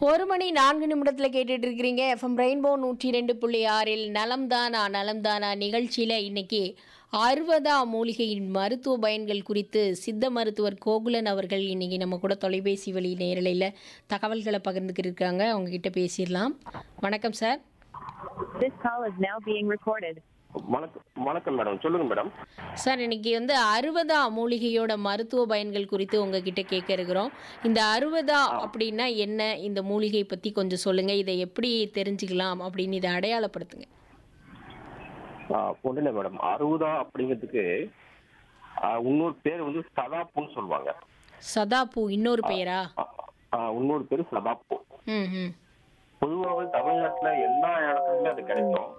ஒரு மணி நான்கு நிமிடத்தில் கேட்டுட்டு இருக்கிறீங்க எஃப்எம் ரெயின்போ நூற்றி ரெண்டு புள்ளி ஆறில் நலம்தானா நலம்தானா நிகழ்ச்சியில் இன்னைக்கு அறுபதா மூலிகையின் மருத்துவ பயன்கள் குறித்து சித்த மருத்துவர் கோகுலன் அவர்கள் இன்னைக்கு நம்ம கூட தொலைபேசி வழி நேரலையில் தகவல்களை பகிர்ந்துக்கிட்டு இருக்காங்க அவங்க கிட்ட பேசிடலாம் வணக்கம் sir This call is now being recorded. வணக்கம் வணக்கம் மேடம் சொல்லுங்க மேடம் சார் இன்னைக்கு வந்து அறுபதா மூலிகையோட மருத்துவ பயன்கள் குறித்து உங்ககிட்ட கேட்க இருக்கிறோம் இந்த அறுபதா அப்படின்னா என்ன இந்த மூலிகை பற்றி கொஞ்சம் சொல்லுங்கள் இதை எப்படி தெரிஞ்சுக்கலாம் அப்படின்னு இதை அடையாளப்படுத்துங்க ஒன்றும் இல்லை மேடம் அறுபதா அப்படிங்கிறதுக்கு ஆ, இன்னொரு பேர் வந்து சதாப்புன்னு சொல்லுவாங்க சதாபூ இன்னொரு பெயரா ஆ, ஆ, இன்னொரு பேர் சதாப்பு ம் ம் பொதுவாக தமிழ்நாட்டுல எல்லா இடத்துலயுமே அது கிடைக்கும்